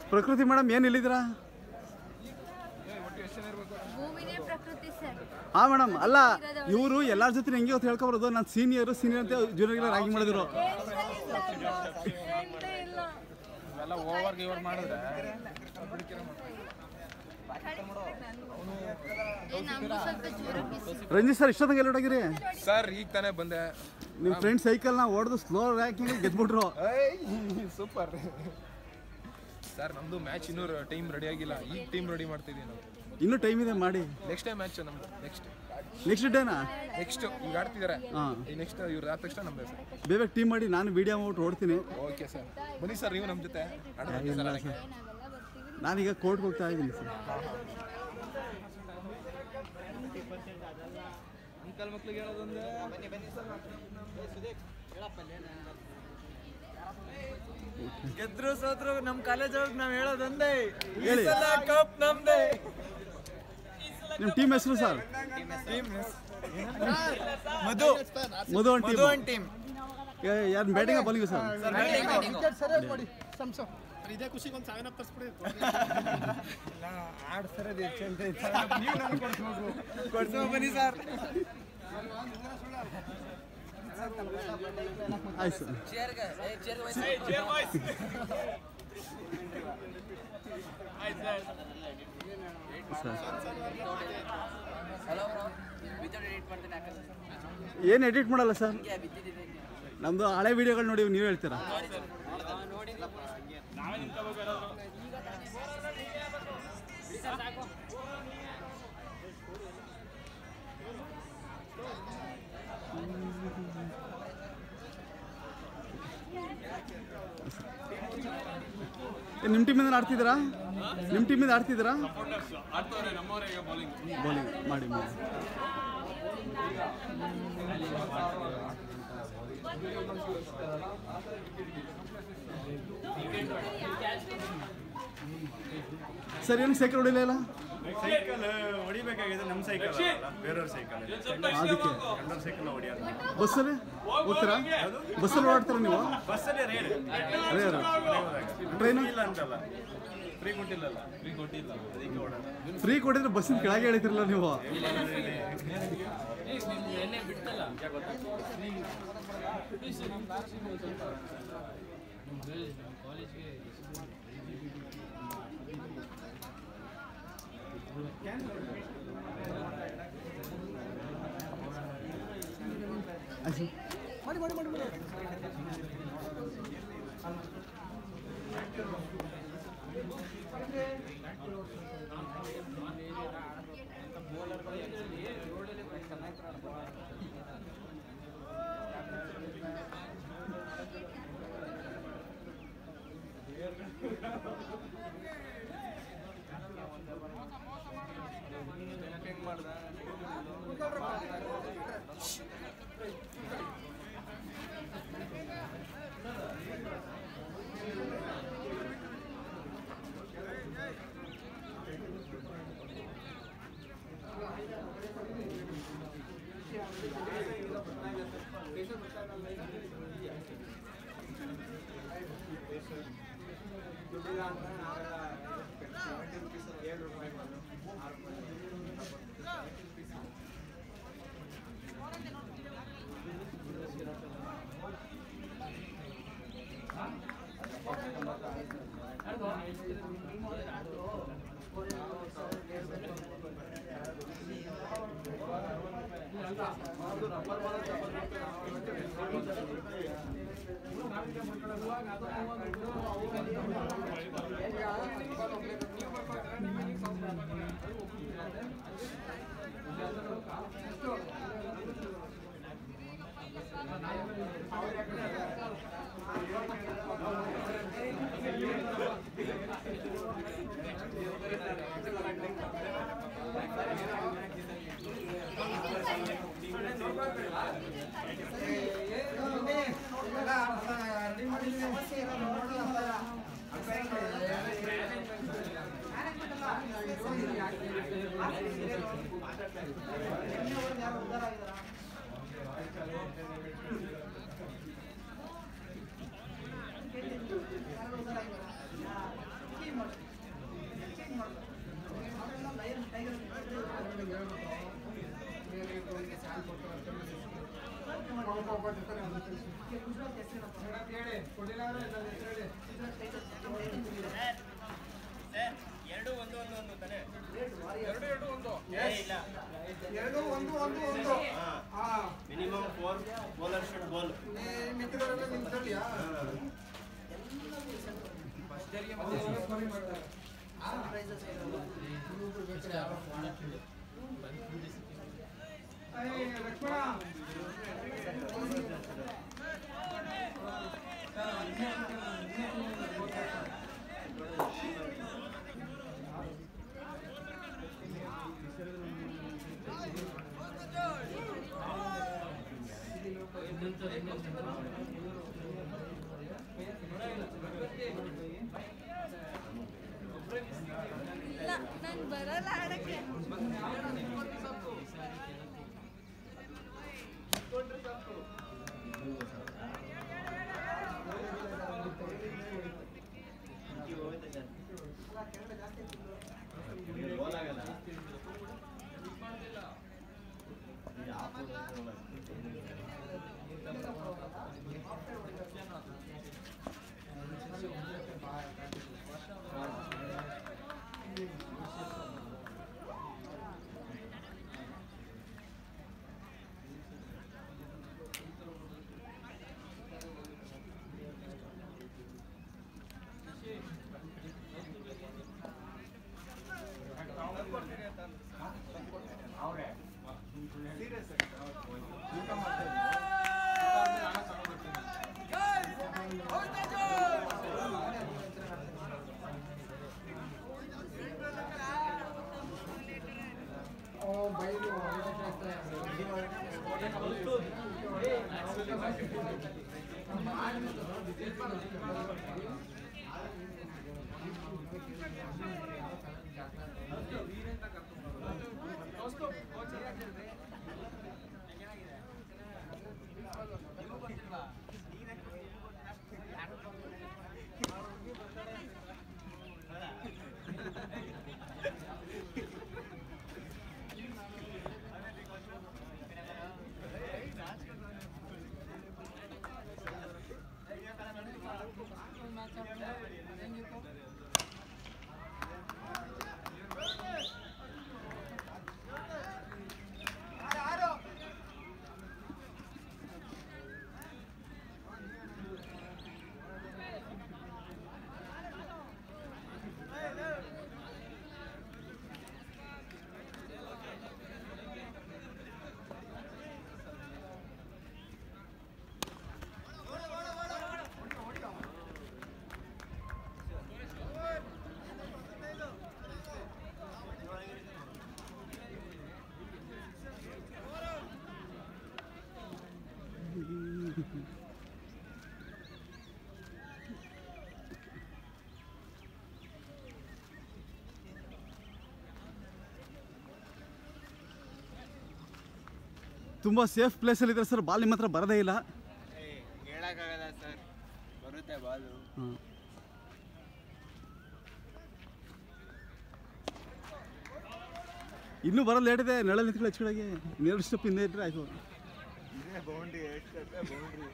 ಪ್ರಕೃತಿ ಮೇಡಮ್ ಏನು ಇಲ್ಲಿದ್ದೀರಾ ಭೂಮಿನೇ ಪ್ರಕೃತಿ ಸರ್ ಹಾಂ ಮೇಡಮ್ ಅಲ್ಲ ಇವರು ಎಲ್ಲರ ಜೊತೆ ಹೆಂಗೆ ಅಂತ ಹೇಳ್ಕೊಬರೋದು ನಾನು ಸೀನಿಯರು ಸೀನಿಯರ್ ಅಂತ ಜೂನಿಯರ್ಗೆಲ್ಲ ರಾಗಿ ಮಾಡಿದ್ರು ಎಲ್ಲ ಓವರ್ ಗಿವರ್ ಮಾಡಿದ್ರೆ ಏ ನಮಗೂ ಸ್ವಲ್ಪ ಜೋರ ಬಿಸಿ ರಂಜಿತ್ ಸರ್ ಇಷ್ಟೊತ್ತಿಗೆ ಎಲ್ಲ ಹೊಡಗಿರಿ ಸರ್ ಈಗ ತಾನೇ ಬಂದೆ ನಿಮ್ಮ ಫ್ರೆಂಡ್ ಸೈಕಲ್ನ ಹೊಡೆದು ಸ್ಲೋ ರ್ಯಾಕಿಂಗ್ ಗೆದ್ಬಿಟ್ರು ಸೂಪರ್ ಸರ್ ನಮ್ದು ಮ್ಯಾಚ್ ಇನ್ನೂ ಟೀಮ್ ರೆಡಿ ಆಗಿಲ್ಲ ಈಗ ಟೀಮ್ ರೆಡಿ ಮಾಡ್ತಿದ್ದೀವಿ ನಾವು ಇನ್ನೂ ಟೈಮ್ ಇದೆ ಮಾಡಿ ನೆಕ್ಸ್ಟ್ ಟೈಮ್ ಮ್ಯಾಚ್ ನಮ್ದು ನೆಕ್ಸ್ಟ್ ನೆಕ್ಸ್ಟ್ ಡೇನಾ ನೆಕ್ಸ್ಟ್ ಈಗ ಆಡ್ತಿದ್ದಾರೆ ಹಾಂ ಈ ನೆಕ್ಸ್ಟ್ ಇವ್ರು ಆದ ತಕ್ಷಣ ನಮ್ದು ಸರ್ ಬೇಗ ಟೀಮ್ ಮಾಡಿ ನಾನು ವಿಡಿಯೋ ಮಾಡ್ಬಿಟ್ಟು ಓಡ್ತೀನಿ ಓಕೆ ಸರ್ ಬನ್ನಿ ಸರ್ ನೀವು ನಮ್ಮ ಜೊತೆ ಆಡೋದಕ್ಕೆ ಸರ್ ಆಡಕ್ಕೆ. ನಾವೆಲ್ಲ ಬರ್ತೀವಿ ನಾನೀಗ ಕೋರ್ಟ್ಗೆ ಹೋಗ್ತಾ ಇದ್ದೀನಿ ಸರ್ ಗೆದ್ರು ಸೋತ್ರು ನಮ್ ಕಾಲೇಜ್ ಒಳಗ್ ನಾವ್ ಹೇಳೋದೊಂದೇ ಈ ಹೇಳಿ. ಸಲ ಕಪ್ ನಮ್ದೇ ನಿಮ್ಮ ಟೀಮ್ ಹೆಸರು sir Madhu Madhu and Madhu team and team ಯಾರು ಬ್ಯಾಟಿಂಗ್ ಬಾಲಿಂಗ್ ಸರ್ ಕೊಡ್ಸೋ ಬನ್ನಿ ಸರ್ ಆಯ್ತು ಸರ್ ಏನು ಎಡಿಟ್ ಮಾಡಲ್ಲ ಸರ್ ನಮ್ಮದು ಹಳೆ ವಿಡಿಯೋಗಳು ನೋಡಿ ನೀವು ಹೇಳ್ತೀರಾ ನಿಮ್ಮ ಟೀಮಿಂದ ಆಡ್ತಿದ್ದೀರಾ ನಿಮ್ಮ ಟೀಮಿಂದ ಆಡ್ತಿದ್ದೀರಾ ಬೌಲಿಂಗ್ ಮಾಡಿ ಮಾಡಿ ಸರ್ ಏನು ಸೈಕಲ್ ಹೊಡಿಲಿಲ್ಲ ಇಲ್ಲ ಸೈಕಲ್ ಹೊಡಿಬೇಕಾಗಿದೆ ನಮ್ಮ ಸೈಕಲ್ ಅಲ್ಲ ಬೇರೆಯವ್ರ ಸೈಕಲ್ ಅದಕ್ಕೆ ಎಲ್ಲರ ಸೈಕಲ್ ಹೊಡಿಯೋದು ಬಸ್ಸಲ್ಲಿ ಹೋಗ್ತೀರಾ ಬಸ್ಸಲ್ಲಿ ಓಡಾಡ್ತೀರಾ ನೀವು ಬಸ್ಸಲ್ಲಿ ರೇಡ್ ಅದೇ ಅದೇ ಟ್ರೈನ್ ಇಲ್ಲ ಅಂತಲ್ಲ ಫ್ರೀ ಕೊಟ್ಟಿಲ್ಲಲ್ಲ ಫ್ರೀ ಕೊಟ್ಟಿಲ್ಲ ಅದಕ್ಕೆ ಓಡೋದು ಫ್ರೀ ಕೊಟ್ಟಿದ್ರೆ ಬಸ್ಸಿನ ಕೆಳಗೆ ಹೇಳ್ತಿರಲ್ಲ ನೀವು minimum four bowler should ball ಇಲ್ಲ ನಂಗೆ ಬರಲ್ಲ ಆಡಕ್ಕೆ ಬಾಲ್ ಆಗಲ್ಲ ತುಂಬ ಸೇಫ್ ಪ್ಲೇಸಲ್ಲಿ ಇದ್ದಾರೆ ಸರ್ ಬಾಲ್ ನಿಮ್ಮ ಹತ್ರ ಬರೋದೇ ಇಲ್ಲ ಹೇಳಕ್ಕಾಗಲ್ಲ ಸರ್ ಬರುತ್ತೆ ಬಾಲು ಹಾಂ ಇನ್ನೂ ಬರೋದು ಲೇಟ್ ಇದೆ ನೆಳ ನಿಂತ್ಕೊಳ್ಳಿ ಹೆಚ್ಚಿಗೆ ಇನ್ನೆರಡು ಸ್ಟೆಪ್ ಹಿಂದೆ ಇಟ್ಟರೆ ಆಯಿತು ಇದೇ ಬೌಂಡ್ರಿ ಎಷ್ಟು ಬೌಂಡ್ರಿ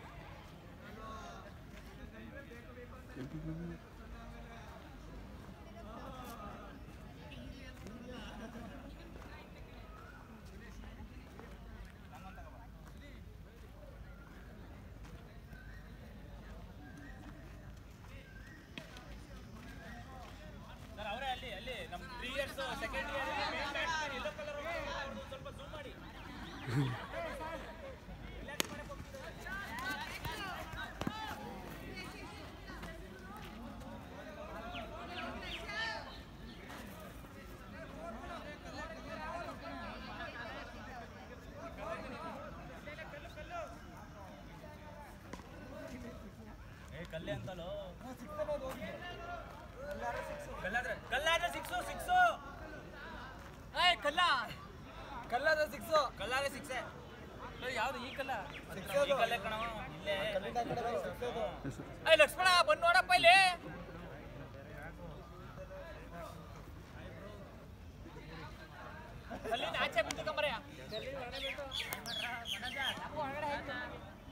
ಕಲ್ಲ ಕಲ್ಲದ ಸಿಕ್ಸು ಕಲ್ಲಾದ ಸಿಕ್ಸೆ ಯಾವ್ದು ಈ ಕಲ್ಲ ಈ ಕಲ್ಲೇ ಕಣೋ ಇಲ್ಲೇ ಏಯ್ ಲಕ್ಷ್ಮಣ ಬಂದ್ ನೋಡಪ್ಪ ಇಲ್ಲಿ ಅಲ್ಲಿಂದ ಆಚೆ ಬಿಟ್ಟು ಕಂಬರಯ್ಯ ಒಳಗಡೆ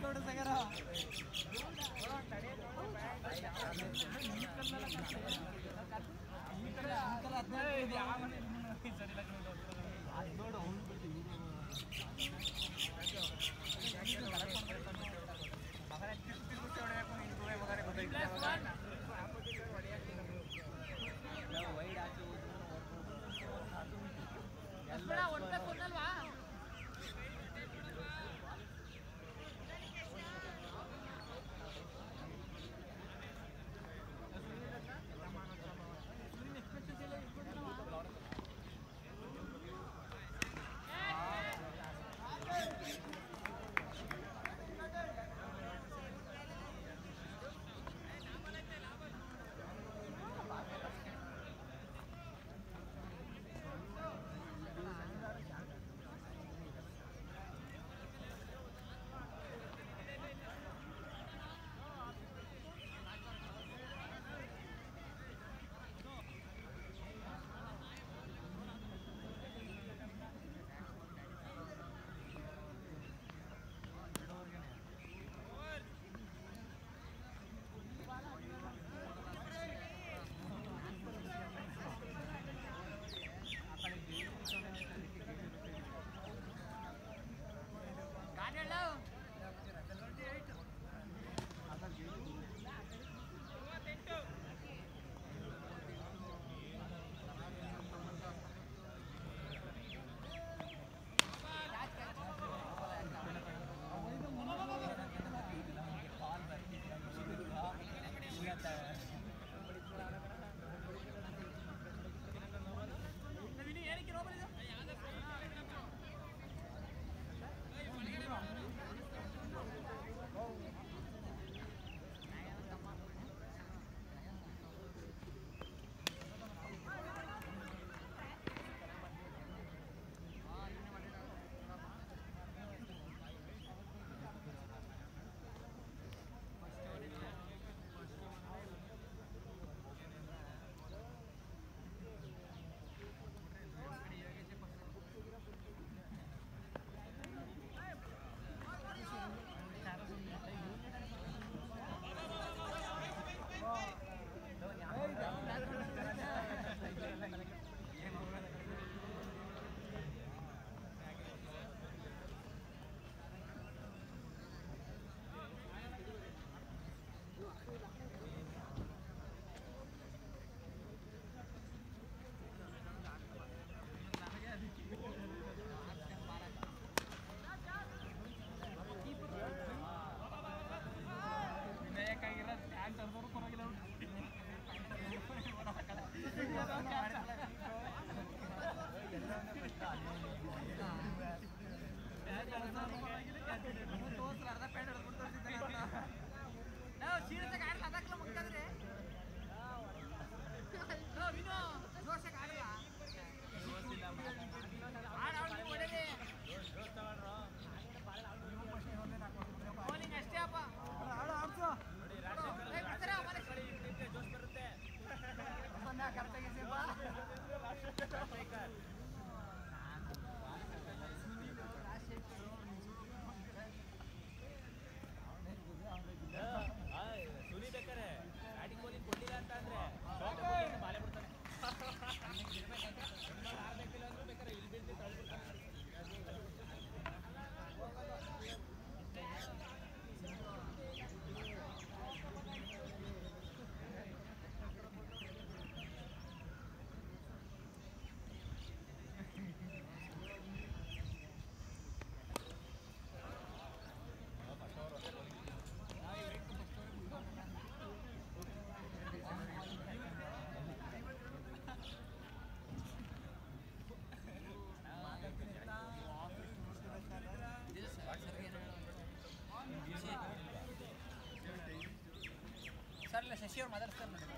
ಸರ್ ಇಲ್ಲ ಶಶಿ ಅವ್ರು ಮಾತಾಡ್ತಾರೆ ನೋಡಿ.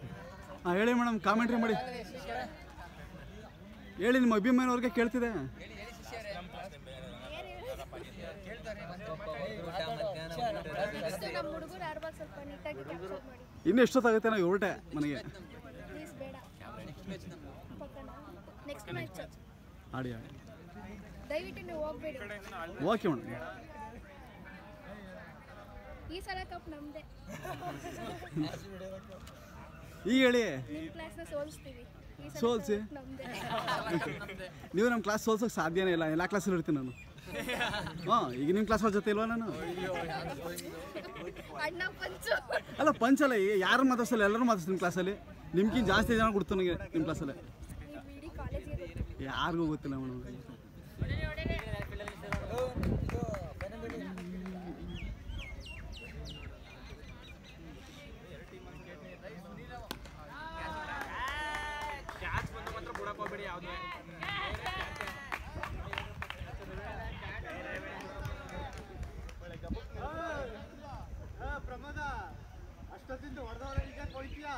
ಹಾಂ ಹೇಳಿ ಮೇಡಮ್ ಕಾಮೆಂಟ್ರಿ ಮಾಡಿ ಹೇಳಿ ನಿಮ್ಮ ಅಭಿಮಾನವ್ರಿಗೆ ಕೇಳ್ತಿದೆ ಹೇಳಿ ಹೇಳಿ ಶಶಿ ಅವರೇ ನೆಕ್ಸ್ಟ್ ನಮ್ಮ ಹುಡುಗರು ಯಾರು ಸ್ವಲ್ಪ ನೀಟಾಗಿ ಕ್ಯಾಪ್ಚರ್ ಮಾಡಿ ಇನ್ನು ಎಷ್ಟೊತ್ತಾಗುತ್ತೆ ನಾವು ಹೊರಟೆ ಮನೆಗೆ ಪ್ಲೀಸ್ ಬೇಡ ಪಕ್ಕನ ನೆಕ್ಸ್ಟ್ ಮ್ಯಾಚ್ ಆಡಿ ಆಡಿ ದಯವಿಟ್ಟು ನೀವು ಹೋಗ್ಬೇಡಿ ಓಕೆ ಮೇಡಮ್ ಈ ಸಲ ಕಪ್ ನಮ್ದೆ ಈಗ ಹೇಳಿ ನಿಮ್ಮ ಕ್ಲಾಸ್ನ ಸೋಲಿಸ್ತೀವಿ ಈ ಸಲ ಸೋಲ್ಸಿ. cup ನಮ್ದೆ ನೀವು ನಮ್ಮ ಕ್ಲಾಸ್ ಸೋಲ್ಸೋಕೆ ಸಾಧ್ಯನೇ ಇಲ್ಲ ಎಲ್ಲ ಕ್ಲಾಸಲ್ಲಿ ಇರ್ತೀನಿ ನಾನು ಹಾಂ ಈಗ ನಿಮ್ಮ ಕ್ಲಾಸ್ ಜೊತೆ ಇಲ್ವಾ ನಾನು ಅಣ್ಣ ಪಂಚು ಅಲ್ಲ ಪಂಚಲ್ಲ ಈಗ ಯಾರು ಮಾತಾಡ್ಸಲ್ಲ ಎಲ್ಲರೂ ಮಾತಾಡ್ತೀನಿ ಕ್ಲಾಸಲ್ಲಿ ನಿಮ್ಗಿಂತ ಜಾಸ್ತಿ ಜನ ಕೊಡ್ತು ನನಗೆ ನಿಮ್ಮ ಕ್ಲಾಸಲ್ಲಿ ನೀವು ಇಡೀ ಕಾಲೇಜಿಗೆ ಯಾರಿಗೂ ಗೊತ್ತಿಲ್ಲ ಮೇಡಮ್ ಕ್ಯಾಚ್ ಬಂದು ಮಾತ್ರ ಬಿಡಕ್ ಹೋಗ್ಬೇಡಿ ಯಾವ್ದು ಪ್ರಮೋದ ಅಷ್ಟೊತ್ತಿಂದ ಹೊಡೆದವ್ರೆ ಈಗ ಕೊಯ್ತೀಯಾ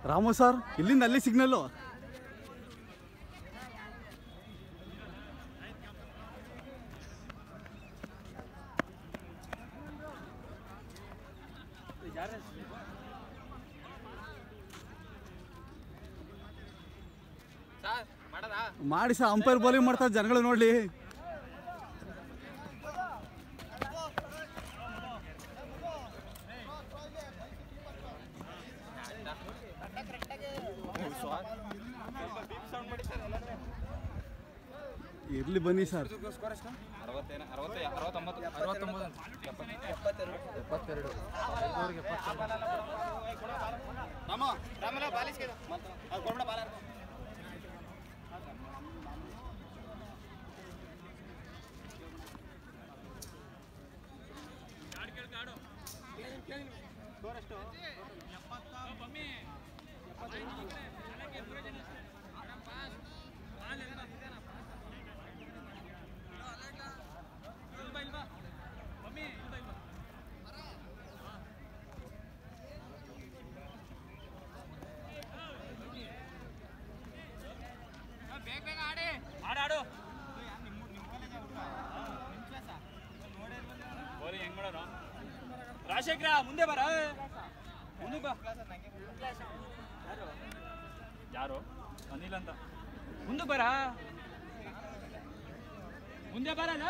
ರಾಮು ಸರ್ ಇಲ್ಲಿಂದ ಅಲ್ಲಿ ಸಿಗ್ನಲ್ಲು ಸರ್ ಮಾಡದಾ ಮಾಡಿ ಸರ್ ಅಂಪೈರ್ ಬೌಲಿಂಗ್ ಮಾಡ್ತಾರೆ ಜನಗಳು ನೋಡ್ಲಿ ಇರ್ಲಿ ಬನ್ನಿ ಸರ್ ಅರವತ್ತೇನ ಅರವತ್ತ ಅರವತ್ತೊಂಬತ್ತು ಅರವತ್ತೊಂಬತ್ತು ಎಪ್ಪತ್ತೆರಡು ಆಡಾಡು ರಾಜಶೇಖರ ಮುಂದೆ ಬರ ಮುಂದೆ ಬಾ ಯಾರು ಅನಿಲ್ ಅಂತ ಮುಂದೆ ಬರ ಮುಂದೆ ಬರಲ್ಲ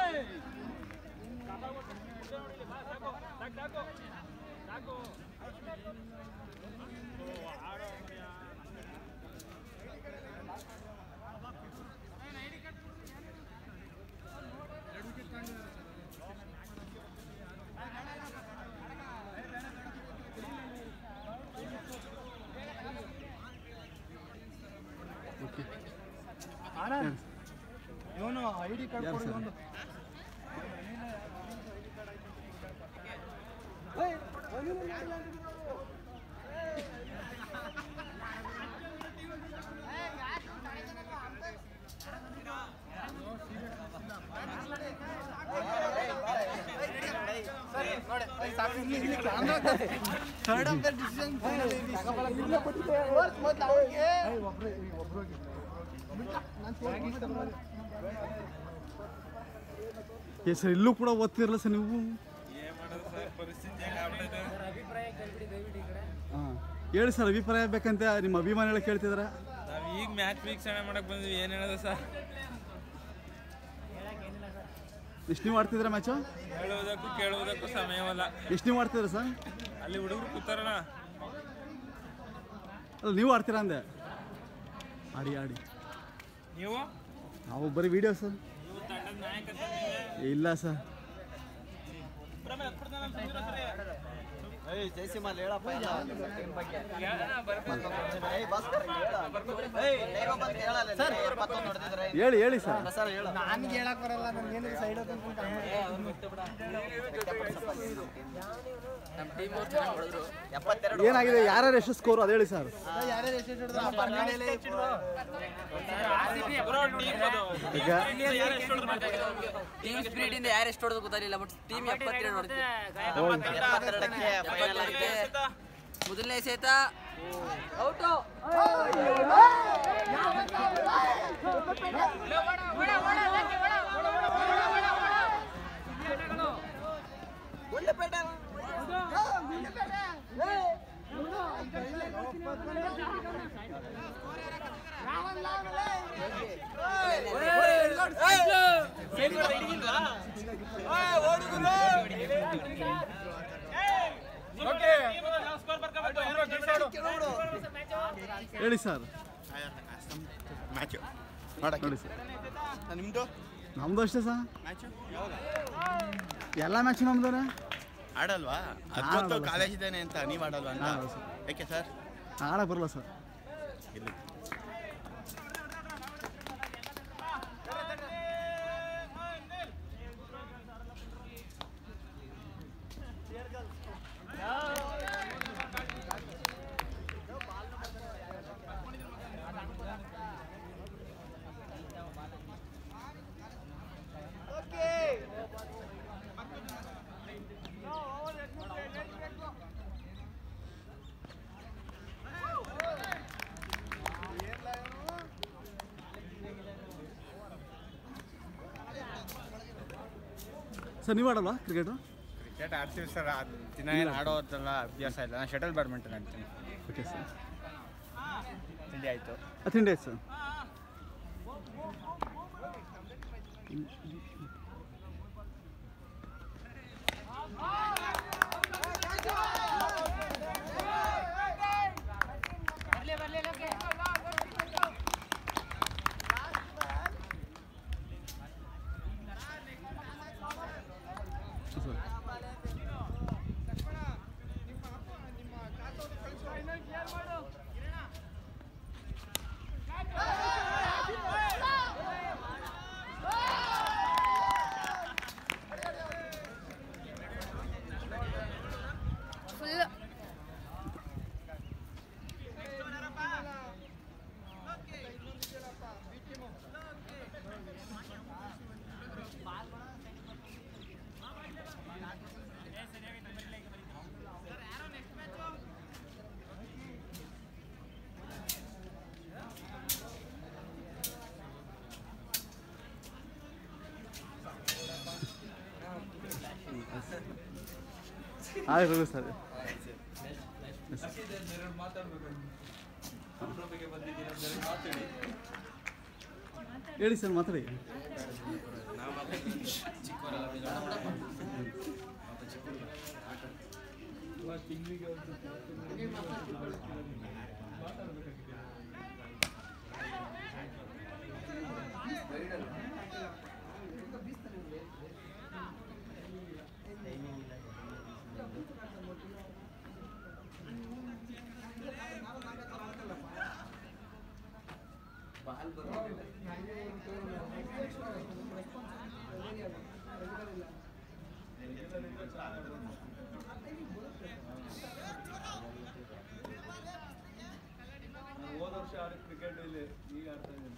ಇವನು ಐ ಡಿ ಕಾರ್ಡ್ ಯಾರು ಕೊಡಿ ಸರ್? ಒಂದು ಥರ್ಡ್ ಆಫ್ ದ ಡಿಸಿಷನ್ ಏ ಸರ್ ಇಲ್ಲೂ ಕೂಡ ಓದ್ತಿರಲ್ಲ ಸರ್ ನೀವು ಹಾಂ ಹೇಳಿ ಸರ್ ಅಭಿಪ್ರಾಯ ಬೇಕಂತ ನಿಮ್ಮ ಅಭಿಮಾನಿಗಳು ಕೇಳ್ತಿದಾರೆ ನಾವ್ ಈಗ ಮ್ಯಾಚ್ ವೀಕ್ಷಣೆ ಮಾಡಕ್ ಬಂದ್ವಿ ಏನ್ ಹೇಳೋದು ಸರ್ ಎಷ್ಟು ನೀವು ಆಡ್ತಿದ್ರ ಮ್ಯಾಚು ಹೇಳುವುದಕ್ಕೂ ಕೇಳುವುದಕ್ಕೂ ಸಮಯವಲ್ಲ ಎಷ್ಟು ನೀವು ಆಡ್ತಿದ್ರ ಸರ್ ಅಲ್ಲಿ ಹುಡುಗರು ಕೂತಾರಣ ಅಲ್ಲ ನೀವು ಆಡ್ತೀರಾ ಅಂದೆ ಆಡಿ ಆಡಿ ನೀವು ನಾವು ಬರೀ ವಿಡಿಯೋ ಸರ್ ನೀವು ತಂಡದ ನಾಯಕ ಸರ್ ನೀವೇ. ಇಲ್ಲ ಸರ್ ಏಯ್ ಜಯಸಿಂಹಲ್ ಹೇಳಪ್ಪ ಎಲ್ಲ ಟೀಮ್ ಬಗ್ಗೆ ಸರ್ ಹೇಳಿ ಹೇಳಿ ಸರ್ ಸರ್ ಹೇಳು ನನ್ಗೆ ಹೇಳಕ್ ಬರಲ್ಲ ನನ್ಗೆ ಏನಿದೆ ಸೈಡ್ ಎಪ್ಪತ್ತೆರಡು ಏನಾಗಿದೆ ಯಾರ್ಯಾರು ಎಷ್ಟು ಸ್ಕೋರ್ ಅದು ಹೇಳಿ ಸರ್ ಯಾರ್ಯಾರು ಎಷ್ಟು ಹಿಡಿದ್ರು ಆ ಪರ್ನಾಳಿಯಲ್ಲಿ ಈಗ ಟೀಮ್ ಸ್ಪಿರಿಟ್ ಇಂದ ಯಾರು ಎಷ್ಟು ಹೊಡೆದು ಗೊತ್ತಾಗಲಿಲ್ಲ ಬಟ್ ಟೀಮ್ ಎಪ್ಪತ್ತೆರಡು ಹೊಡೆದಿದೆ ಎಪ್ಪತ್ತೆರಡಕ್ಕೆ ಫೈನಲ್ ಆಗಿದೆ ಮೊದಲನೇ ಸೇತ ಔಟು ಹೇಳಿ ಸರ್ ಮ್ಯಾಚು ನೋಡಿ ಸರ್ ನಿಮ್ಮದು ನಮ್ದು ಅಷ್ಟೇ ಸರ್ ಮ್ಯಾಚು ಎಲ್ಲ ಮ್ಯಾಚ್ ನಮ್ದು ಆಡಲ್ವಾ ಅದು ಆಡಲ್ಲ ಗೊತ್ತು ಸರ್. ಕಾಲೇಜ್ ಇದ್ದಾನೆ ಅಂತ ನೀವು ಆಡಲ್ವಾ ಅಂತ ಆಡಲ್ಲ ಸರ್. ಯಾಕೆ ಸರ್ ಆಡಕ್ಕೆ ಬರಲ್ಲ ಸರ್ ಇಲ್ಲಿ ಸರ್ ನೀವು ಆಡಲ್ವಾ ಕ್ರಿಕೆಟು ಕ್ರಿಕೆಟ್ ಆಡ್ತೀವಿ ಸರ್ ಅದು ದಿನ ಏನು ಆಡೋದೆಲ್ಲ ಅಭ್ಯಾಸ ಇಲ್ಲ ನಾನು ಶಟಲ್ ಬ್ಯಾಡ್ಮಿಂಟನ್ ಆಡ್ತೀನಿ ಓಕೆ ಸರ್ ತಿಂಡಿ ಆಯಿತು ತಿಂಡಿ ಆಯ್ತು ಸರ್ ಸರ್ ಫುಲ್ ಆಗಿರೋದು ಸರ್ ಹೇಳಿ ಸರ್ ಮಾತಾಡಿ ಹೋದ ವರ್ಷ ಆಡಿದ ಕ್ರಿಕೆಟ್ ಇಲ್ಲಿ ಈಗ ಆಡ್ತಾ ಇದ್ದೀನಿ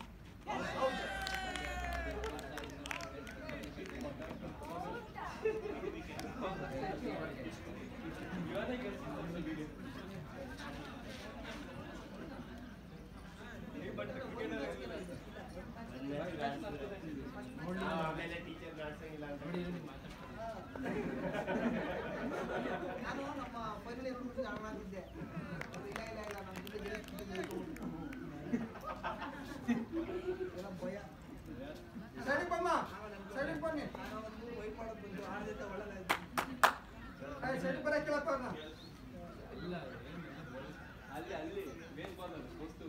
ಅಲ್ಲಿ ಅಲ್ಲಿ ಮೇನ್ ಕಾರ್ನರ್ ವಸ್ತು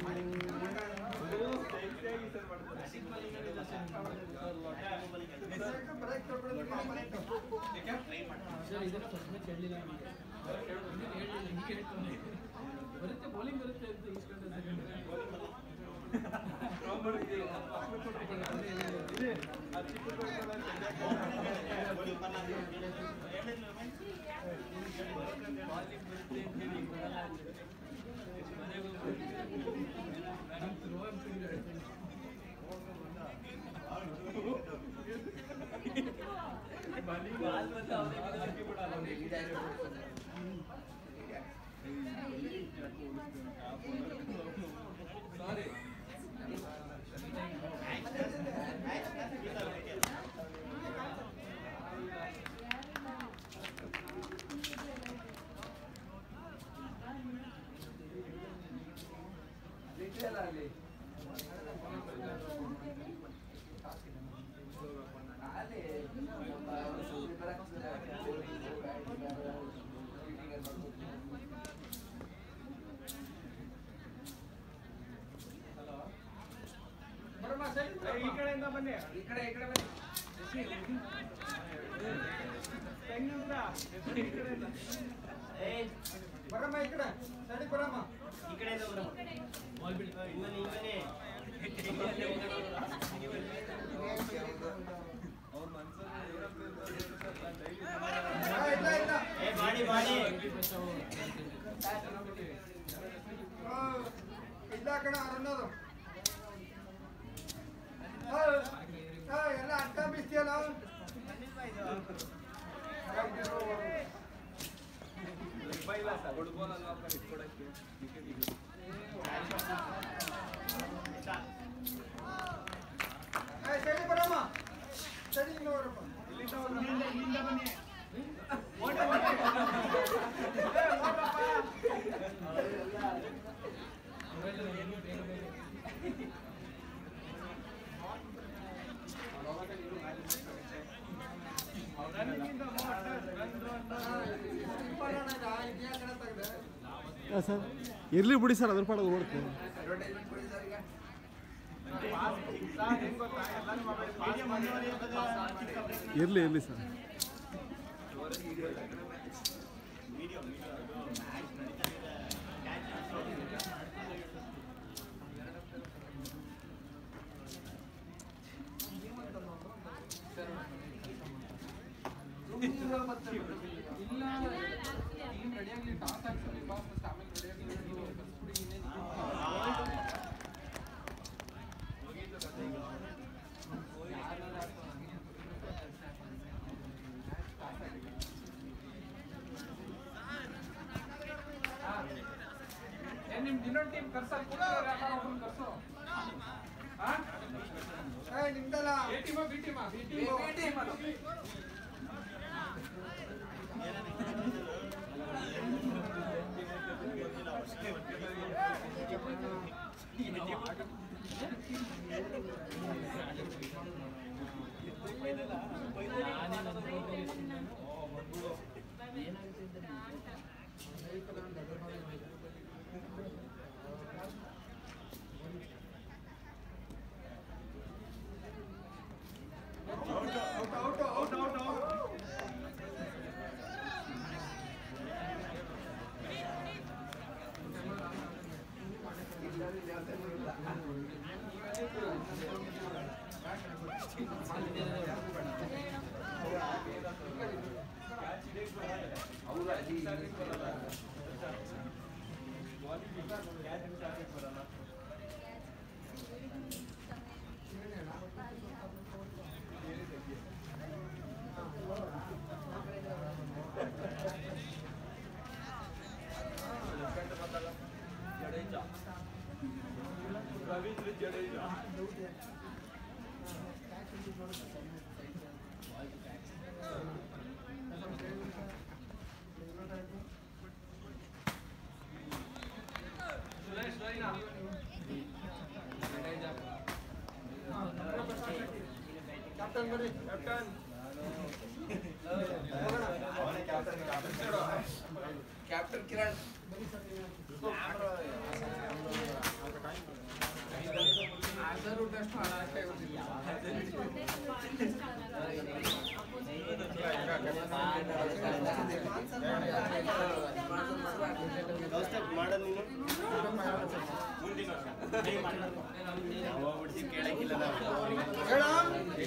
ಈ ಕಡೆಯಿಂದ ಬನ್ನಿ ಈ ಕಡೆ ಈ ಕಡೆ ಬನ್ನಿ ತೆಂಗಿನಿಂದ ಈ ಕಡೆಯಿಂದ ಬರಮ್ಮ ಈ ಕಡೆ ಸರಿ ಬರಮ್ಮ ಅವ್ರ ಮನ್ಸಲ್ಲಿ ಮಾಡಿ ಮಾಡಿ ಇಲ್ಲ ಕಣ ಅನ್ನೋದು ಎಲ್ಲ ಅಡ್ಡ ಬಿಸ್ತಿಯಲ್ಲ ಇಲ್ಲ ಸರ್ ಹುಡುಗೋಲಲ್ವಾ ಇಟ್ಕೊಡಕ್ಕೆ ವಿಕೆಟಿಗೆ ಸರಿ ಬರಮ್ಮ ಸರಿ ನೋಡಪ್ಪ ಇಲ್ಲಿಂದ ಸರ್ ಇರಲಿ ಬಿಡಿ ಸರ್ ಅದ್ರ ಪಾಡ ಓಡ್ತೀವಿ ಇರಲಿ ಇರಲಿ ಸರ್ ನಿಮ್ದು ಇನ್ನೊಂದು ಟೀಮ್ ಕರ್ಸಲ್ ಕರ್ಸು ನಿಮ್ದಲ್ಲ A team B team B team captain ಬರ್ರಿ ಕ್ಯಾಪ್ಟನ್ ಕ್ಯಾಪ್ಟನ್ ಕಿರಣ್ ಮಾಡೋದು ನೀನು ಮುಂದಿನ ವರ್ಷ ಯಾವ ಹುಡುಗಿ ಕೇಳಕ್ಕಿಲ್ಲ ನಾವು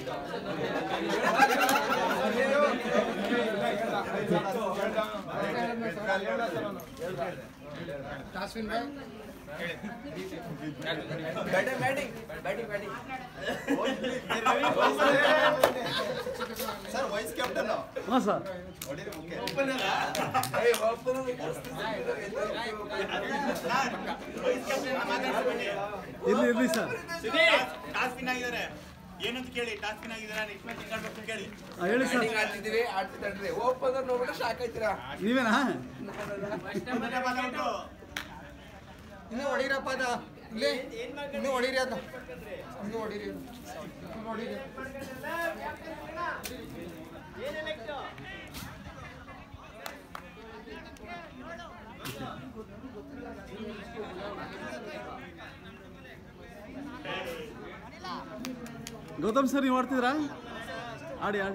batting batting batting batting sir vice captain ಹಾಂ ಸರ್ ಹೊಡೀರಿ ಮುಖ್ಯ ವೈಸ್ ಕ್ಯಾಪ್ಟನ್ ಮಾತಾಡ್ಸ್ಬೇಡಿ ಇರಲಿ ಇರಲಿ ಸರ್ ಟಾಸ್ ವಿನ್ ಆಗಿದ್ದಾರೆ ಏನಂತ ಕೇಳಿ ಟಾಸ್ ವಿನ್ ಆಗಿದ್ದಾರೆ ನೆಕ್ಸ್ಟ್ ಮ್ಯಾಚ್ ಹಿಂಗಾಡ್ಬೇಕು ಕೇಳಿ ಹಾಂ ಹೇಳಿ ಸರ್ ಬ್ಯಾಟಿಂಗ್ ಆಡ್ತಿದೀವಿ ಆಡ್ತಿದ್ರಿ ಓಪನ್ ನೋಡ್ಬಿಟ್ಟು ಶಾಕ್ ಆಯ್ತೀರಾ ನೀವೇನಾ ಮೊದಲನೇ ಬಾಲ್ ಔಟು ಇನ್ನು ಹೊಡೀರಪ್ಪ ಅದ ಇಲ್ಲಿ ಇನ್ನು ಹೊಡೀರಿ ಅದ ಇನ್ನು ಹೊಡೀರಿ ಇನ್ನು ಹೊಡೀರಿ ಗೌತಮ್ ಸರ್ ನೀವು ಆಡ್ತಿದ್ರಾ ಆಡಿ ಆಡಿ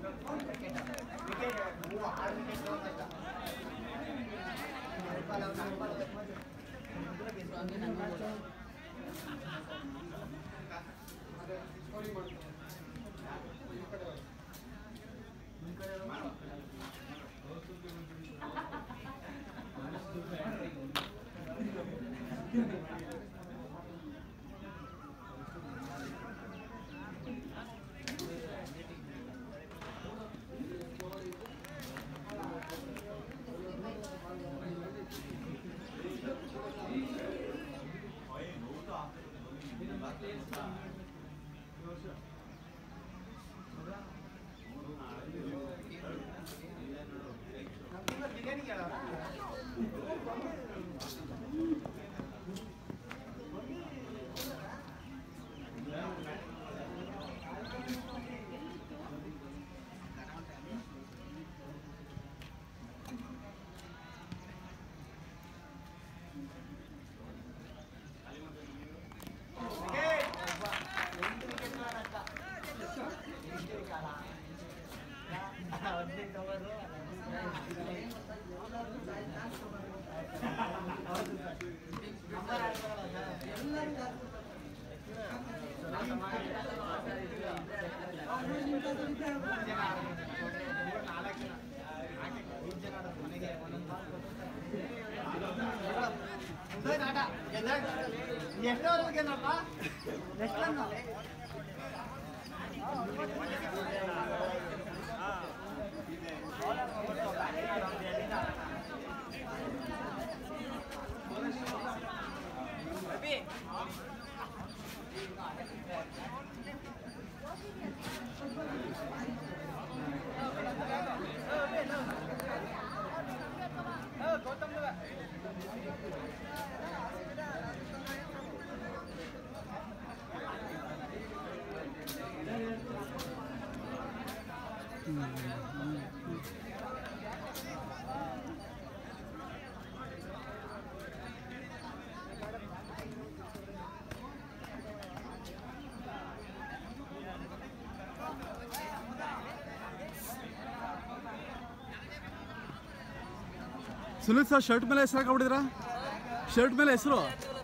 ಸುನಿಲ್ ಸರ್ ಶರ್ಟ್ ಮೇಲೆ ಹೆಸರು ಹಾಕೊಂಡ್ಬಿಟ್ಟಿದ್ರಾ ಶರ್ಟ್ ಮೇಲೆ ಹೆಸರು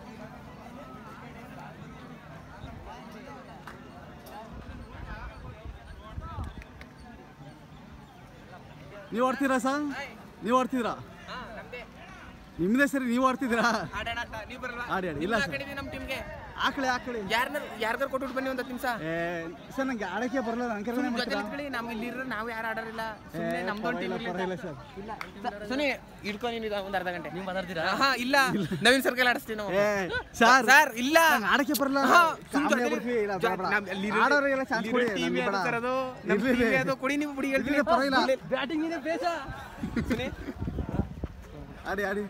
ನೀವು ಆಡ್ತೀರಾ ಸರ್ ನೀವು ಆಡ್ತಿದ್ರಾ ನಿಮ್ಮದೇ ಸರಿ ನೀವು ಆಡ್ತಿದ್ದೀರಾ ಆಡೋಣ ಅಂತ ನೀವು ಬರಲ್ವಾ ಆಡಿ ಆಡಿ ಇಲ್ಲ ಸರ್ ಹಾಕೊಂಡಿದ್ದೀವಿ ನಮ್ಮ ಟೀಮ್ಗೆ ಆಕಳಿ ಆಕಳಿ ಯಾರನ್ನ ಯಾರ್ಗಾರು ಕೊಟ್ಬಿಟ್ಟು ಬನ್ನಿ ಒಂದು ಹತ್ತು ನಿಮಿಷ ಏ ಸರ್ ನಂಗೆ ಆಡಕ್ಕೆ ಬರಲ್ಲ ನನ್ನ ಕರೆ ಮಾಡ್ತೀರಾ ಜೊತೆ ನಾವು ಇಲ್ಲಿ ಇರೋ ನಾವು ಯಾರು ಆಡೋರಿಲ್ಲ ಏ, ಸುಮ್ಮನೆ ನಮ್ದೊಂದು ಟೀಮ್ ಪರವಾಗಿಲ್ಲ ಪರವಾಗಿಲ್ಲ ಸರ್ ಸುನಿ ಇಟ್ಕೊ ನೀನು ಇದು ಒಂದು ಅರ್ಧ ಗಂಟೆ ನೀವು ಮಾತಾಡ್ತೀರಾ ಹಾ ಇಲ್ಲ ನವೀನ್ ಸರ್ಕಲ್ ಆಡಿಸ್ತೀವಿ ನಾವು ಏ ಸರ್ ಸರ್ ಇಲ್ಲ ನಂಗೆ ಆಡಕ್ಕೆ ಬರಲ್ಲ ಹಾ, ಕಾಮಿಡಿ ಸುಮ್ನೆ ಆಗ್ಬಿಡ್ತೀವಿ. ಇಲ್ಲ, ಬೇಡ, ಬೇಡ. ನಮ್- ಅಲ್ಲಿ ಇರೋ- ಆಡೋರಿಗೆಲ್ಲ ಚಾನ್ಸ್ ಕೊಡಿ ಟೀಮ್ ನಮ್ಗೆ ಬೇಡ. ಅದು ನಮ್ಮ ಇರ್ಲಿ, ಟೀಮ್ ಇರ್ಲಿ. ಅದು ಕೊಡಿ ನೀವು ಬಿಡಿ ಇರ್ಲಿ, ಪರವಾಗಿಲ್ಲ. ಬ್ಯಾಟಿಂಗ್ ಇದೆ ಬೇಸ ಸುನಿ ಆಡಿ ಆಡಿ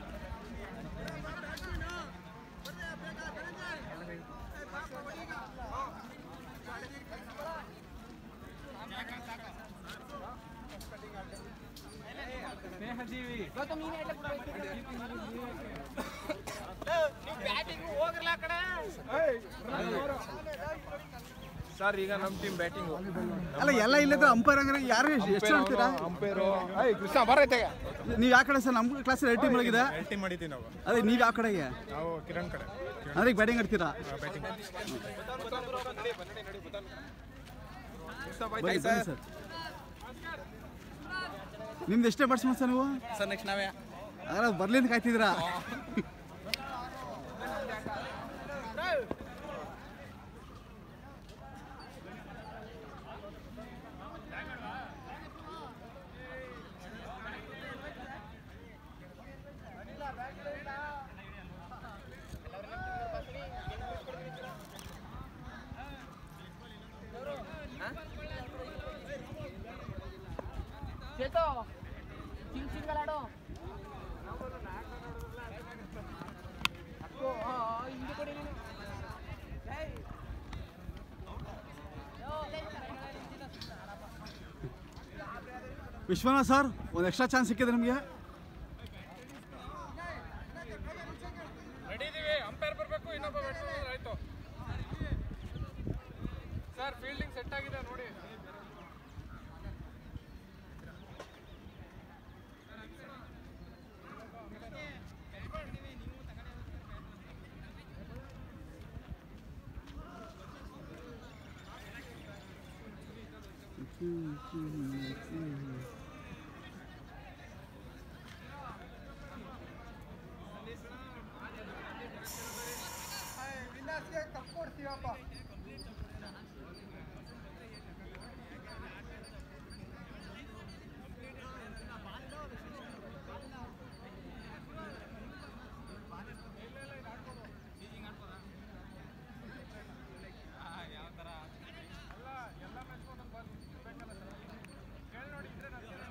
ಸರ್ ಈಗ ನಮ್ಮ ಟೀಮ್ ಬ್ಯಾಟಿಂಗು ಅಲ್ಲ ಎಲ್ಲ ಇಲ್ಲದ್ರೆ ಅಂಪೈರ್ ಹಂಗಾರೆ ಯಾರು ಎಷ್ಟು ಆಡ್ತೀರಾ ಅಂಪೈರು ಏಯ್ ಕೃಷ್ಣ ಬರೈತೆ ನೀವು ಯಾವ ಕಡೆ ಸರ್ ನಮ್ಮ ಕ್ಲಾಸ್ ಎರಡು ಟೀಮ್ ಒಳಗಿದೆ ಟೀಮ್ ಮಾಡಿದ್ದೀವಿ ನಾವು ಅದೇ ನೀವು ಯಾವ ಕಡೆಗೆ ನಾವು ಕಿರಣ್ ಕಡೆ ಅಂದ್ರೆ ಈಗ ಬ್ಯಾಟಿಂಗ್ ಆಡ್ತೀರಾ ಬ್ಯಾಟಿಂಗ್ ಬನ್ನಿ ಬನ್ನಿ ಸರ್ ನಿಮ್ದು ಎಷ್ಟೇ ಬ್ಯಾಟ್ಸ್ಮನ್ ಸರ್ ನೀವು ಸರ್ ನೆಕ್ಸ್ಟ್ ನಾವೇ ಹಾಗಾದ್ರೆ ಬರ್ಲಿ ಅಂತ ಕಾಯ್ತಿದ್ದೀರಾ ಚೇತೋ ಸಿಂಗ್ ಸಿಂಗಲ್ ಆಡೋ ಅಕ್ಕೋ ಆ, ಆ, ಹಿಂದೆ ಕೊಡಿ ನೀನು ಏಯ್. ವಿಶ್ವನಾಥ್ ಸರ್ ಒಂದು ಎಕ್ಸ್ಟ್ರಾ ಚಾನ್ಸ್ ಸಿಕ್ಕಿದೆ ನಿಮಗೆ ರೆಡಿ ಇದೀವಿ ಅಂಪೈರ್ ಬರಬೇಕು ಇನ್ನೊಬ್ಬ ಬ್ಯಾಟ್ಸ್ಮನ್ ಆಯ್ತು ಸರ್ ಫೀಲ್ಡಿಂಗ್ ಸೆಟ್ ಆಗಿದೆ ನೋಡಿ ವಿನಾಶ್ಗೆ ಕಪ್ ಕೊಡ್ತೀವಪ್ಪ ಯಾವ ಥರ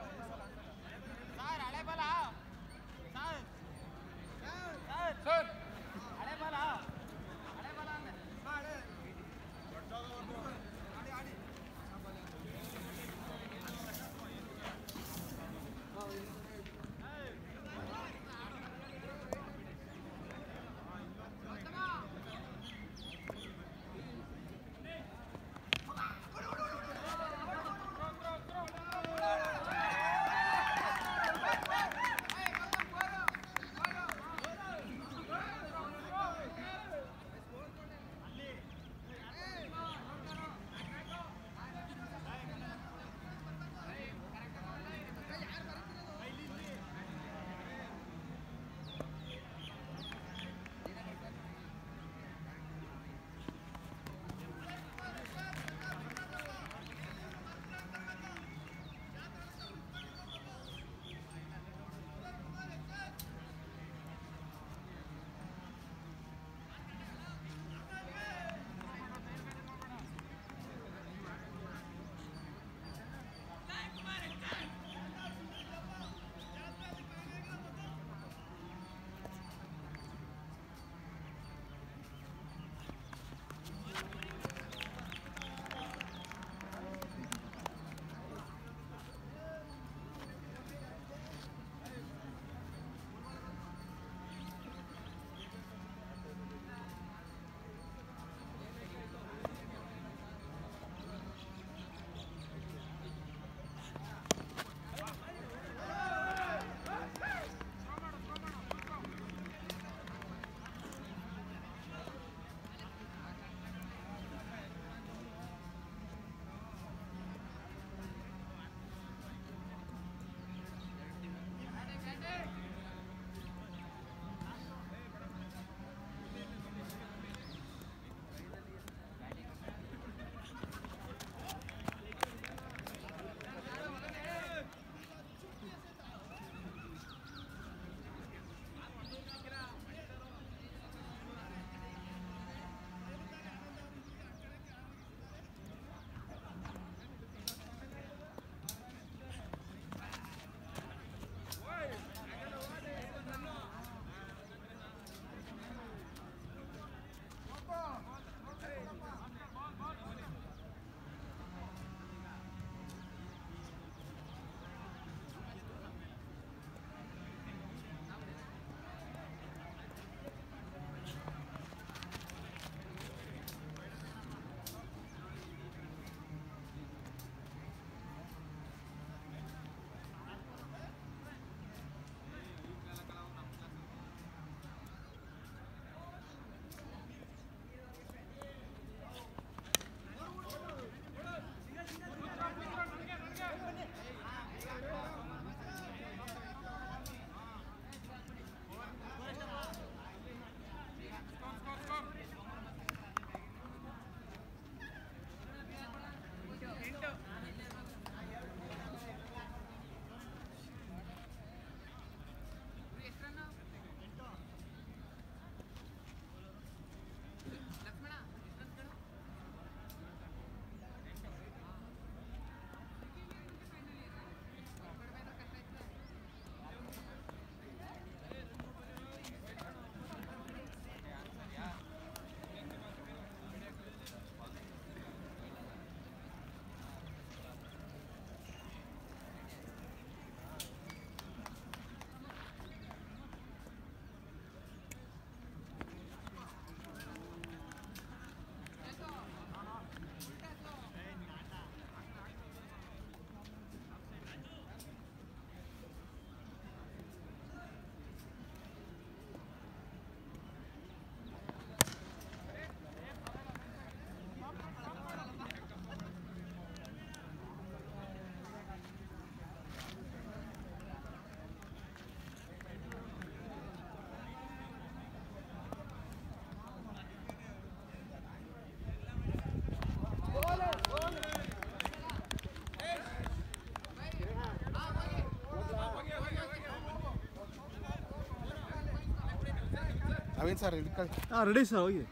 ನವೀನ್ ಸರ್ ಹಿಡ್ಕೊಳ್ಳಿ ಹಾಂ ರೆಡಿ ಸರ್ ಹೋಗಿ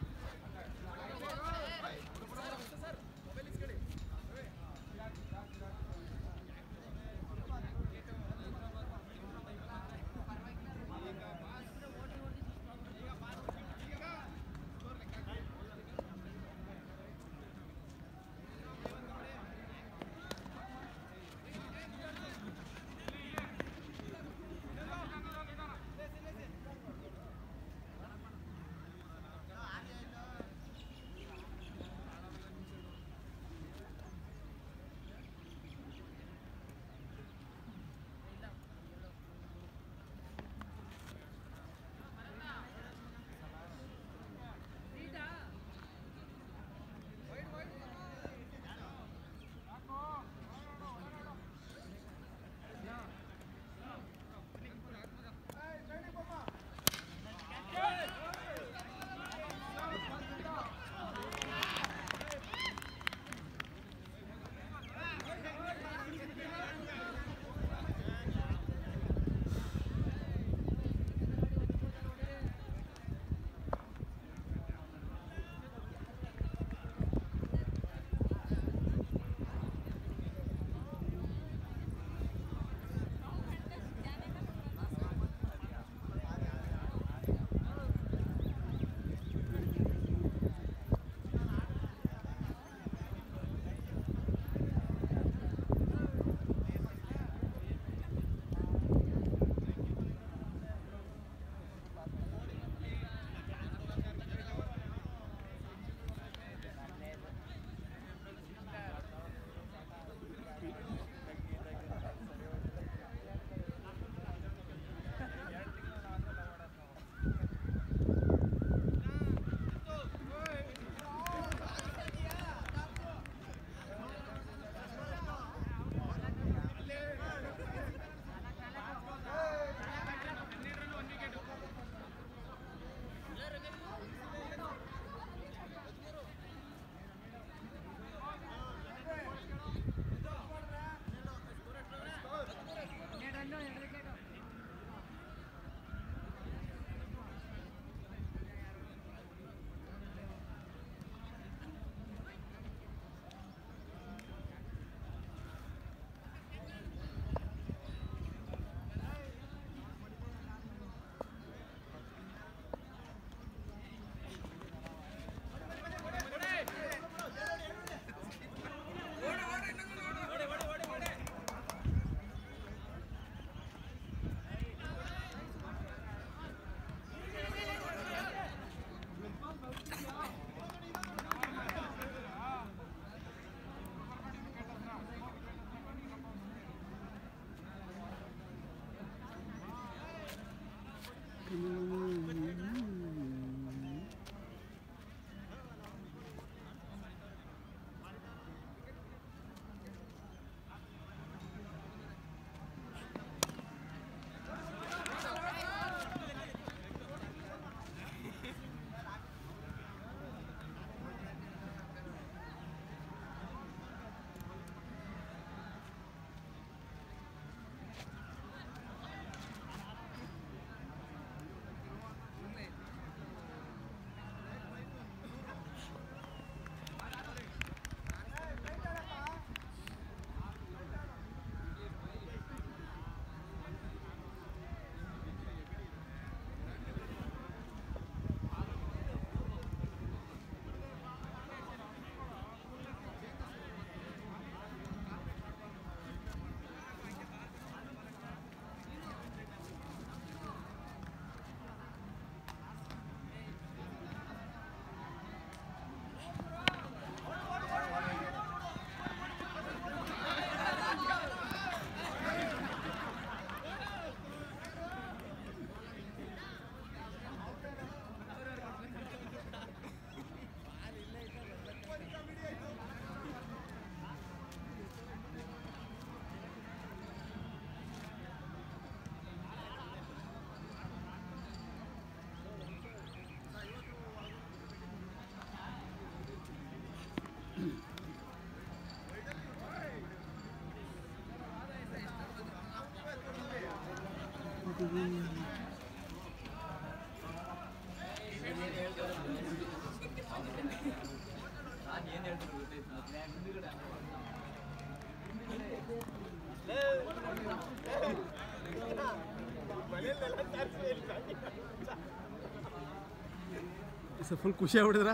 ಸರ್ ಫುಲ್ ಖುಷಿ ಆಗ್ಬಿಟ್ಟಿದ್ರ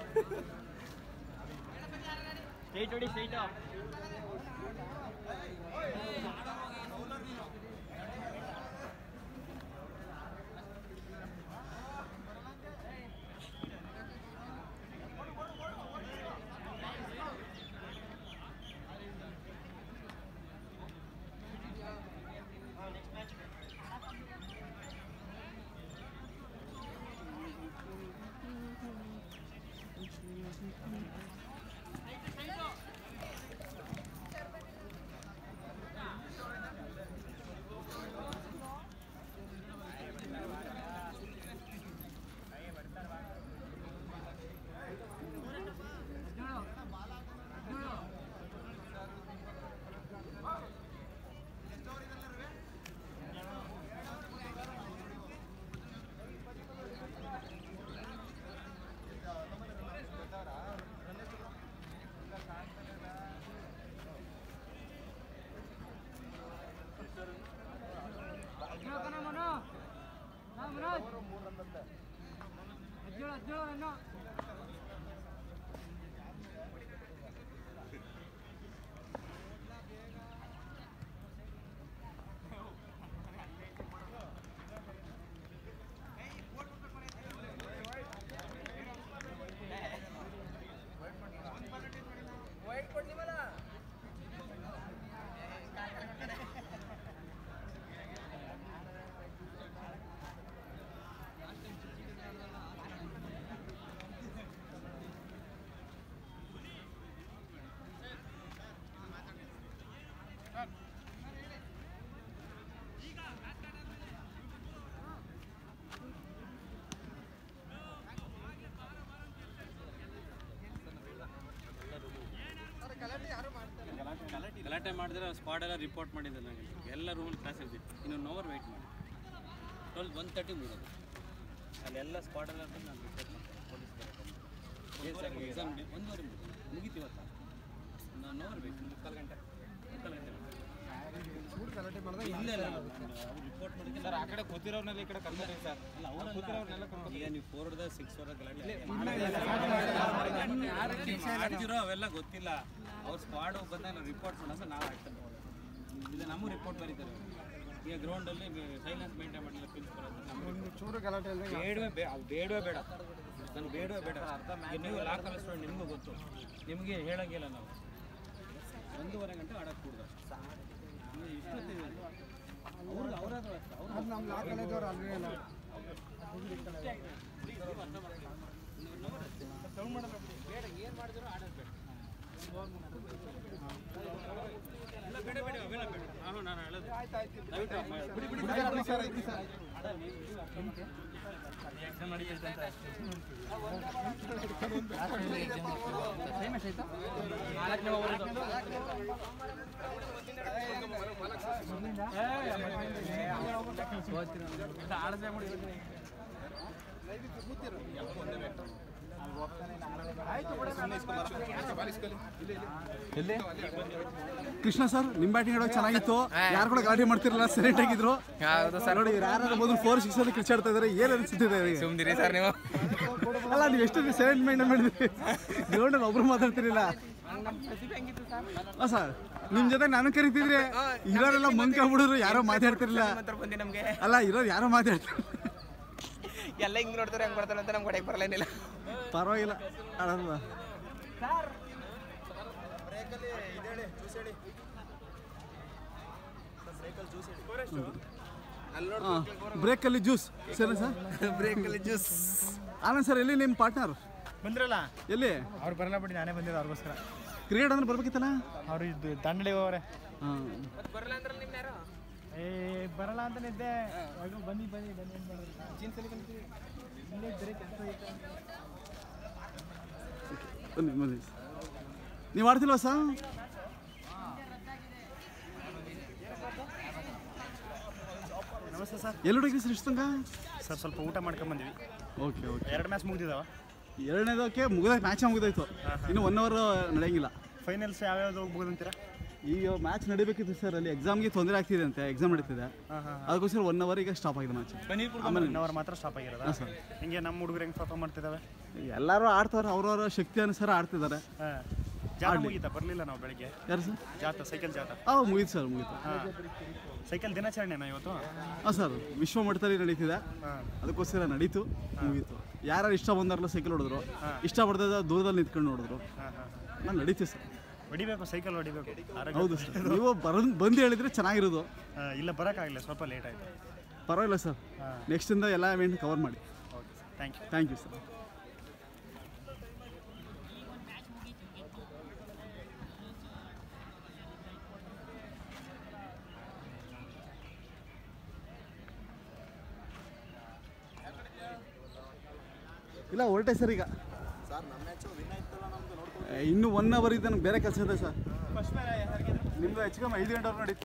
ಗಲಾಟೆ ಮಾಡಿದ್ರೆ ಸ್ಪಾಟ್ ಎಲ್ಲ ರಿಪೋರ್ಟ್ ಮಾಡಿದ್ದೆ ನನಗೆ ಎಲ್ಲ ರೂಮಲ್ಲಿ ಕ್ಲಾಸ್ ಇರ್ತಿತ್ತು ಇನ್ನೊಂದು ಅವರ್ ವೆಯ್ಟ್ ಮಾಡಿ ಟ್ವೆಲ್ ಒನ್ ತರ್ಟಿ ಮುಗಿದೋದು ಅಲ್ಲೆಲ್ಲ ಸ್ಪಾಟೆಲ್ಲ ಬಂದು ನಾನು ರಿಪೋರ್ಟ್ ಮಾಡ್ತೀನಿ ಪೊಲೀಸ್ ಏನು ಸರ್ ಎಕ್ಸಾಮ್ ಒಂದೂವರೆ ಮುಗಿದು ಮುಗೀತು ಇವತ್ತು ಒಂದು ಅವರ್ ಬೇಕು ಮುಕ್ಕಾಲು ಗಂಟೆ ಮುಕ್ಕಾಲು ಗಂಟೆ ಇಲ್ಲ ಇಲ್ಲ ಅವ್ರು ರಿಪೋರ್ಟ್ ಮಾಡಿದ್ರೆ ಸರ್ ಆ ಕಡೆ ಕೂತಿರೋರ್ನೆಲ್ಲ ಈ ಕಡೆ ಕರ್ಕೊಂಡ್ರಿ ಸರ್ ಅಲ್ಲ ಅವರೆಲ್ಲ ಕೂತಿರೋರ್ನೆಲ್ಲ ಕರ್ಕೊಂಡು ಈಗ ನೀವು ಫೋರ್ದ ಸಿಕ್ಸ್ ಅವರ ಗಲಾಟೆ ಮಾಡ್ತಿರೋ ಅವೆಲ್ಲ ಗೊತ್ತಿಲ್ಲ ಅವ್ರು ಸ್ಕ್ವಾಡ್ ಬಂದಾಗ ನಾವು ರಿಪೋರ್ಟ್ ಮಾಡೋದು ನಾವು ಆ್ಯಕ್ಷನ್ ಇಲ್ಲ ನಮಗೂ ರಿಪೋರ್ಟ್ ಬರೀತಾರೆ ಅವ್ರು. ಈಗ ಗ್ರೌಂಡಲ್ಲಿ ಸೈಲೆನ್ಸ್ ಮೇಂಟೈನ್ ಮಾಡಲಿಲ್ಲ ಪ್ರಿನ್ಸಿಪಲ್ ಅಂತ ನಮ್ಗೆ ಚೂರು ಗಲಾಟೆ ಇಲ್ಲ ಬೇಡವೇ ಬೇಡ ಅದು ಬೇಡವೇ ಬೇಡ ನನಗೆ ಬೇಡವೇ ಬೇಡ ಈಗ ನೀವು ಲಾ ಕಾಲೇಜ್ ಸ್ಟೂಡೆಂಟ್ ನಿಮಗೂ ಗೊತ್ತು ನಿಮಗೆ ಹೇಳಂಗಿಲ್ಲ ನಾವು ಒಂದೂವರೆ ಗಂಟೆ ಆಡಕ್ಕೆ ಕೂಡ್ದು ಇಷ್ಟೊತ್ತಿದೆ ಅವ್ರಿಗೆ ಅವರಾದ್ರೂ ಅಷ್ಟೇ ಅವ್ರು ಅದು ನಮ್ಮ ಲಾ ಕಾಲೇಜವ್ರು ಅಲ್ವೇ ಇಲ್ಲ ಬೇಡ ಏನು ಮಾಡಿದ್ರು ಆಡೋದು ಬೇಡ ಇಲ್ಲ ಬೇಡ ಬೇಡ ಅವೆಲ್ಲ ಬೇಡ ನಾನು ನಾನು ಹೇಳೋದು ದಯವಿಟ್ಟು ಬಿಡಿ ಬಿಡಿ ಕೃಷ್ಣ ಸರ್ ನಿಮ್ ಬ್ಯಾಟಿಂಗ್ ಆಡೋಕೆ ಚೆನ್ನಾಗಿತ್ತು ಯಾರು ಕೂಡ ಗಲಾಟೆ ಮಾಡ್ತಿರಲಿಲ್ಲ ಸೈಲೆಂಟ್ ಆಗಿದ್ರು ನೋಡಿ ಯಾರು ಮೊದಲು ಫೋರ್ ಸಿಕ್ಸ್ ಅಲ್ಲಿ ಕಿರ್ಚಾಡ್ತಾ ಇದಾರೆ ಏನ್ ಅನ್ಸುತ್ತಿದೆ ಅವರಿಗೆ? ಸುಮ್ದಿರಿ ಸರ್ ನೀವು ಅಲ್ಲ ನೀವು ಎಷ್ಟು ಸೈಲೆಂಟ್ ಮೈಂಡ್ ಮಾಡಿದ್ರಿ ಗ್ರೌಂಡಲ್ಲಿ ಒಬ್ರು ಮಾತಾಡ್ತಿರಲಿಲ್ಲ ಹಾಂ ಸರ್ ನಿಮ್ ಜೊತೆ ನಾನು ಕರಿತಿದ್ರೆ ಇರೋರೆಲ್ಲ ಮಂಕ್ ಆಗ್ಬಿಡಿದ್ರು ಯಾರೋ ಮಾತಾಡ್ತಿರ್ಲಿಲ್ಲ ಬಂದಿ ನಮಗೆ ಅಲ್ಲ ಇರೋರು ಯಾರೋ ಮಾತಾಡ್ತಿರ್ಲಿಲ್ಲ ಎಲ್ಲ ಹಿಂಗ್ ನೋಡ್ತಾರೆ ಹೆಂಗ್ ಬರ್ತಾರೆ ಅಂತ ನಮ್ಗೆ ಹೊಡೆಯಕ್ಕೆ ಬರಲೇನಿಲ್ಲ ಪರವಾಗಿಲ್ಲ ಆಡಲ್ಲ ಬ್ರೇಕಲ್ಲಿ ಜ್ಯೂಸ್ ಸರಿ ಸರ್ ಬ್ರೇಕಲ್ಲಿ ಜ್ಯೂಸ್ ಆನಂದ್ ಸರ್ ಎಲ್ಲಿ ನಿಮ್ಮ ಪಾರ್ಟ್ನರ್ ಬಂದ್ರಲ್ಲ ಎಲ್ಲಿ ಅವ್ರು ಬರಲ್ಲ ಬಿಡಿ ನಾನೇ ಬಂದಿದ್ದು ಅವ್ರಿಗೋಸ್ಕರ ಕ್ರಿಕೆಟ್ ಅಂದ್ರೆ ಬರ್ಬೇಕಿತ್ತಲ್ಲ ಅವ್ರು ಇದು ದಂಡಳಿ ಹೋಗ್ರೆ ಹಾಂ ಏ ಬರಲ್ಲ ಅಂತ ನಿದ್ದೆ ಅಯ್ಯೋ, ಬನ್ನಿ ಬನ್ನಿ ಬನ್ನಿ ಏನು ಮಾಡೋದು ಇಲ್ಲೇ ಬೇರೆ ಕೆಲಸ ಐತೆ ಬನ್ನಿ ಬನ್ನಿ ನೀವು ಆಡ್ತಿಲ್ವಾ ಸರ್ ನಮಸ್ತೆ ಸರ್ ಎಲ್ಲೋಡಿಗೆ ಸರ್ ಇಷ್ಟು ತನಕ ಸರ್ ಸ್ವಲ್ಪ ಊಟ ಮಾಡ್ಕೊಂಬಂದ್ವಿ ಓಕೆ ಓಕೆ ಎರಡು ಮ್ಯಾಚ್ ಮುಗ್ದಿದಾವ ಎರಡನೇದಕ್ಕೆ ಮುಗಿದ ಮ್ಯಾಚ್ ಮುಗಿದೋಯ್ತು ಇನ್ನು ಒನ್ ಅವರ್ ನಡೆಯಂಗಿಲ್ಲ ಫೈನಲ್ಸ್ ಯಾವ್ಯಾವ್ದು ಹೋಗ್ಬೋದಂತೀರಾ ಈಗ ಮ್ಯಾಚ್ ನಡಿಬೇಕಿತ್ತು ಸರ್ ಅಲ್ಲಿ ಎಕ್ಸಾಮ್ಗೆ ತೊಂದರೆ ಆಗ್ತಿದೆ ಅಂತೆ ಎಕ್ಸಾಮ್ ನಡೀತಿದೆ ಹಾಂ ಹಾಂ ಅದಕ್ಕೋಸ್ಕರ ಒನ್ ಅವರ್ ಈಗ ಸ್ಟಾಪ್ ಆಗಿದೆ ಮ್ಯಾಚ್ ಆಮೇಲೆ ಒನ್ ಅವರ್ ಮಾತ್ರ ಸ್ಟಾಪ್ ಆಗಿರೋದ ಹಾಂ ಸರ್ ಹಿಂಗೆ ನಮ್ಮ ಹುಡುಗರು ಹೆಂಗೆ ಪರ್ಫಾರ್ಮ್ ಮಾಡ್ತಿದ್ದಾವೆ ಎಲ್ಲರೂ ಆಡ್ತಾರೆ ಅವ್ರವ್ರ ಶಕ್ತಿ ಅನುಸಾರ ಆಡ್ತಿದ್ದಾರೆ ಹಾಂ ಜಾತ ಮುಗೀತಾ ಬರಲಿಲ್ಲ ನಾವು ಬೆಳಿಗ್ಗೆ ಯಾರು ಸರ್ ಜಾತ ಸೈಕಲ್ ಜಾತ ಹಾಂ ಮುಗೀತು ಸರ್ ಮುಗೀತು ಹಾಂ ಸೈಕಲ್ ದಿನಾಚರಣೆನಾ ಇವತ್ತು ಹಾಂ ಸರ್ ವಿಶ್ವ ಮಟ್ಟದಲ್ಲಿ ನಡೀತಿದೆ ಹಾಂ ಅದಕ್ಕೋಸ್ಕರ ನಡೀತು ಮುಗೀತು ಯಾರು ಇಷ್ಟ ಬಂದಾರಲ್ಲ ಸೈಕಲ್ ಹೊಡೆದ್ರು ಇಷ್ಟ ಪಡ್ದ ದೂರದಲ್ಲಿ ನಿಂತ್ಕೊಂಡು ನೋಡಿದ್ರು ಹಾಂ ಹಾಂ ನಾನು ನಡೀತೀವಿ ಸರ್ ಹೊಡಿಬೇಕು ಸೈಕಲ್ ಹೊಡಿಬೇಕು ಆರೋಗ್ಯ ಹೌದು ಸರ್ ನೀವು ಬರೋದು ಬಂದು ಹೇಳಿದ್ರೆ ಚೆನ್ನಾಗಿರೋದು ಆ, ಇಲ್ಲ ಬರೋಕ್ಕಾಗಲಿಲ್ಲ ಸ್ವಲ್ಪ ಲೇಟ್ ಆಯಿತು ಪರವಾಗಿಲ್ಲ ಸರ್ ಹಾಂ ನೆಕ್ಸ್ಟಿಂದ ಎಲ್ಲ ಇವೆಂಟ್ ಕವರ್ ಮಾಡಿ okay thank you thank you sir ಇಲ್ಲ ಹೊರಟೆ ಸರ್ ಈಗ ಏ, ಇನ್ನು ಒನ್ ಅವರ್ ಇದೆ ನನಗೆ ಬೇರೆ ಕೆಲಸ ಇದೆ ಸರ್ ನಿಮ್ಮದು ಹೆಚ್ಚು ಕಮ್ಮಿ ಐದು ಗಂಟೆವರೆಗೆ ನಡೀತು